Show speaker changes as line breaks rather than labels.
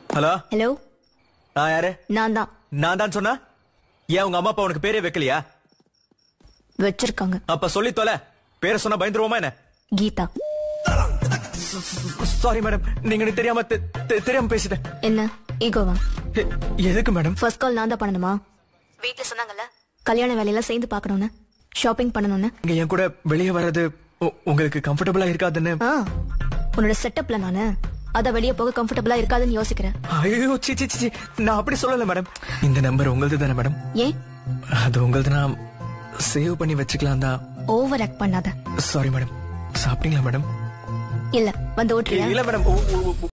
hello
hello
ஆ யாரு
நான் தான்
நான் தான் சொன்னா ஏன் உங்க அம்மா அப்பா உனக்கு பேரே வைக்கலையா
வச்சிருக்காங்க
அப்ப சொல்லி தொலை பேரை சொன்னா பயந்துருவோமா என்ன
கீதா
சாரி மேடம் நீங்க எனக்கு தெரியாம தெ- தெ- தெரியாம பேசிட்டேன்
என்ன ஈகோவா
எ- எதுக்கு மேடம்
ஃபர்ஸ்ட் கால் நான் தான் பண்ணணுமா வீட்ல சொன்னாங்கல்ல கல்யாண வேலையெல்லாம் சேர்ந்து பார்க்கணும்னு ஷாப்பிங் பண்ணணும்னு
இங்க என் கூட வெளியே வர்றது உ- உங்களுக்கு கம்ஃபர்டபுளா இருக்காதுன்னு
ஆ உன்னோட செட்டப்ல நானு அத வெளிய போக கம்ஃபர்டபுளா இருக்காதுன்னு யோசிக்கிறேன்
ஐயோ சி சி சி, சி நான் அப்படி சொல்லல மேடம் இந்த நம்பர் உங்களது தானே மேடம்
ஏன்
அது உங்களது நான் சேவ் பண்ணி வச்சுக்கலாம் தான்
ஓவர் ஆக்ட் பண்ணாத
சாரி மேடம் சாப்பிட்டீங்களா மேடம்
இல்ல வந்து ஓட்டுறியா
இல்ல மேடம்